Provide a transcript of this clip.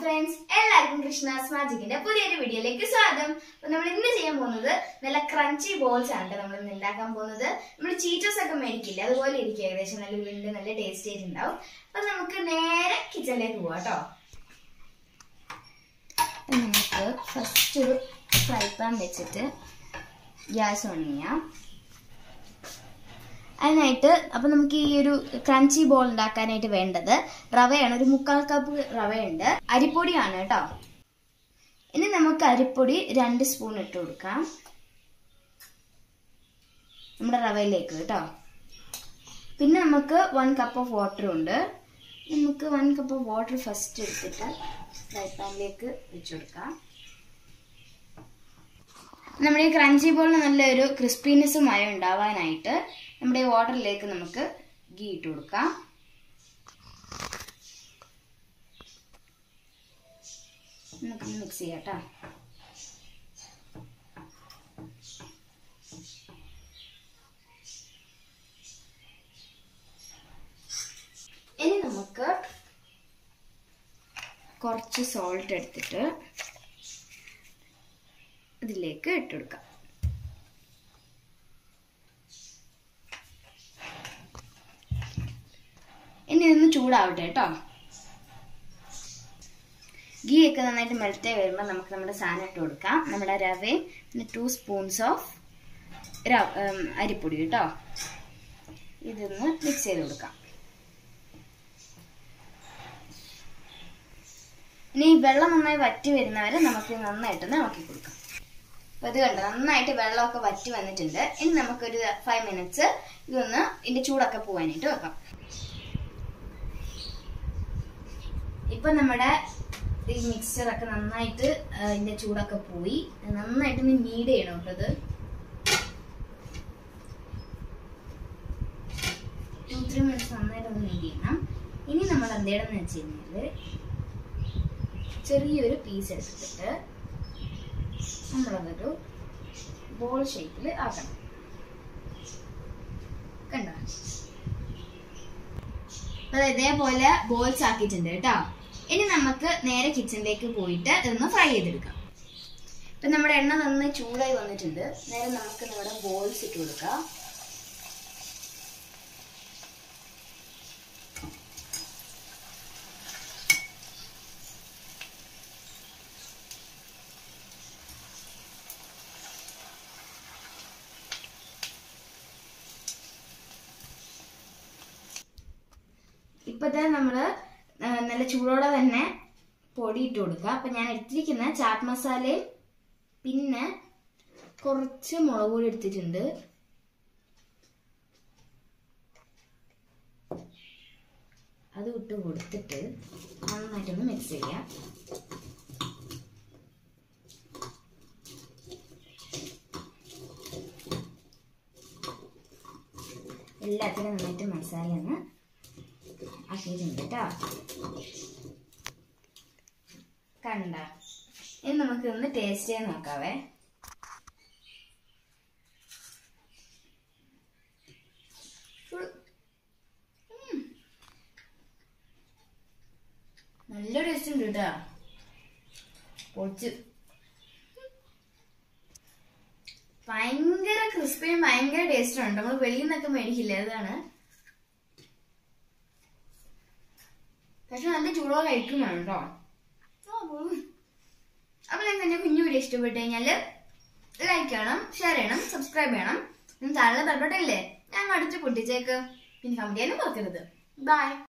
friends എല്ലാവർക്കും കൃഷ്ണാസ് മാജിക്കിന്റെ പുതിയൊരു വീഡിയോയിലേക്ക് സ്വാഗതം അപ്പൊ നമ്മൾ ഇന്ന് ചെയ്യാൻ പോകുന്നത് നല്ല ക്രഞ്ചി ബോൾസ് ആണ് കേട്ടോ നമ്മൾ ഇന്ന് ഉണ്ടാക്കാൻ പോകുന്നത് നമ്മൾ ചീറ്റോസ് ഒക്കെ മേടിക്കില്ല അതുപോലെ ഇരിക്കും ഏകദേശം നല്ല വീണ്ടും നല്ല ടേസ്റ്റ് ആയിട്ടുണ്ടാവും അപ്പൊ നമുക്ക് നേരെ കിച്ചണിലേക്ക് പോവാം കേട്ടോ നമുക്ക് ഫസ്റ്റ് ഒരു ഫ്രൈ പാൻ വെച്ചിട്ട് ഗ്യാസ് ഓൺ ചെയ്യാം അതിനായിട്ട് അപ്പം നമുക്ക് ഈ ഒരു ക്രഞ്ചി ബോൾ ഉണ്ടാക്കാനായിട്ട് വേണ്ടത് റവയാണ് ഒരു മുക്കാൽ കപ്പ് റവയുണ്ട് അരിപ്പൊടിയാണ് കേട്ടോ ഇനി നമുക്ക് അരിപ്പൊടി രണ്ട് സ്പൂൺ ഇട്ട് കൊടുക്കാം നമ്മുടെ റവയിലേക്ക് കേട്ടോ പിന്നെ നമുക്ക് വൺ കപ്പ് ഓഫ് വാട്ടർ ഉണ്ട് നമുക്ക് one cup of water first എടുത്തിട്ട് ഫ്രൈ പാനിലേക്ക് വെച്ച് കൊടുക്കാം നമ്മുടെ ഈ ക്രഞ്ചി ബോളിന് നല്ലൊരു ക്രിസ്പിനെസ് മയം ഉണ്ടാവാനായിട്ട് നമ്മുടെ ഈ വാട്ടറിലേക്ക് നമുക്ക് ഗീ ഇട്ട് കൊടുക്കാം നമുക്ക് മിക്സ് ചെയ്യാം കേട്ടോ ഇനി നമുക്ക് കുറച്ച് സോൾട്ട് എടുത്തിട്ട് ഇതിലേക്ക് ഇട്ടുകൊടുക്കാം ഇനി ഇതൊന്ന് ചൂടാവട്ടെ കേട്ടോ ഗീ ഒക്കെ നന്നായിട്ട് മെൽറ്റ് വരുമ്പോൾ നമുക്ക് നമ്മുടെ സാധനം ഇട്ട് കൊടുക്കാം നമ്മുടെ റവയും പിന്നെ ടു സ്പൂൺസ് ഓഫ് അരിപ്പൊടി കേട്ടോ ഇതൊന്ന് മിക്സ് ചെയ്ത് കൊടുക്കാം ഇനി വെള്ളം നന്നായി വറ്റി വരുന്നവരെ നമുക്ക് നന്നായിട്ടൊന്ന് ഇളക്കി കൊടുക്കാം അപ്പൊ ഇത് കണ്ടോ നന്നായിട്ട് വെള്ളമൊക്കെ വറ്റി വന്നിട്ടുണ്ട് ഇനി നമുക്കൊരു ഫൈവ് മിനിറ്റ്സ് ഇതൊന്ന് ഇതിന്റെ ചൂടൊക്കെ പോവാനായിട്ട് വെക്കാം ഇപ്പൊ നമ്മുടെ ഈ മിക്സ്ചർ ഒക്കെ നന്നായിട്ട് ഇതിന്റെ ചൂടൊക്കെ പോയി നന്നായിട്ട് ഒന്ന് നീഡ് ചെയ്യണം കേട്ടോ ഇത് ടു ത്രീ മിനിറ്റ്സ് നന്നായിട്ട് ഒന്ന് നീഡ് ചെയ്യണം ഇനി നമ്മൾ എന്ത് ചെയ്യണം വെച്ച് കഴിഞ്ഞാല് ചെറിയൊരു പീസ് എടുത്തിട്ട് നമ്മളതൊരു ബോൾ ഷേപ്പിൽ ആക്കണം കണ്ടോ അപ്പൊ ഇതേപോലെ ബോൾസ് ആക്കിയിട്ടുണ്ട് കേട്ടോ ഇനി നമുക്ക് നേരെ കിച്ചണിലേക്ക് പോയിട്ട് ഇതൊന്ന് ഫ്രൈ ചെയ്തെടുക്കാം ഇപ്പൊ നമ്മുടെ എണ്ണ നന്നായി ചൂടായി വന്നിട്ടുണ്ട് നേരെ നമുക്ക് നമ്മുടെ ബോൾസ് ഇട്ട് കൊടുക്കാം ഇപ്പത്തെ നമ്മള് നല്ല ചൂടോടെ തന്നെ പൊടി ഇട്ട് കൊടുക്കുക അപ്പൊ ഞാൻ എടുത്തിരിക്കുന്ന ചാറ്റ് മസാലയും പിന്നെ കുറച്ച് മുളക് പൊടി എടുത്തിട്ടുണ്ട് അത് ഇട്ട് കൊടുത്തിട്ട് നന്നായിട്ടൊന്ന് മിക്സ് ചെയ്യാം എല്ലാത്തിനും നന്നായിട്ട് മസാല ഒന്ന് ആക്കിയിട്ടുണ്ട് കേട്ടോ കണ്ട ഇനി നമുക്ക് ഒന്ന് ടേസ്റ്റ് ചെയ്യാൻ നോക്കാവേ നല്ല ടേസ്റ്റ് ഉണ്ട് കേട്ടോ പൊളിച്ച് ഭയങ്കര ക്രിസ്പിയും ഭയങ്കര ടേസ്റ്റും ഉണ്ട് നമ്മൾ വെളിയിൽ നിന്നൊക്കെ മേടിക്കില്ല അതാണ് പക്ഷെ നല്ല ചൂടോടെ കഴിക്കും വേണം കേട്ടോ അപ്പൊ നിങ്ങൾക്ക് എന്റെ കുഞ്ഞു വീഡിയോ ഇഷ്ടപ്പെട്ടു കഴിഞ്ഞാല് ലൈക്ക് ചെയ്യണം ഷെയർ ചെയ്യണം സബ്സ്ക്രൈബ് ചെയ്യണം താഴെ ബെൽബട്ടല്ലേ ഞാൻ അടിച്ച് പൊട്ടിച്ചേക്ക് പിന്നെ കമന്റ് ചെയ്യാനും മറക്കരുത് ബൈ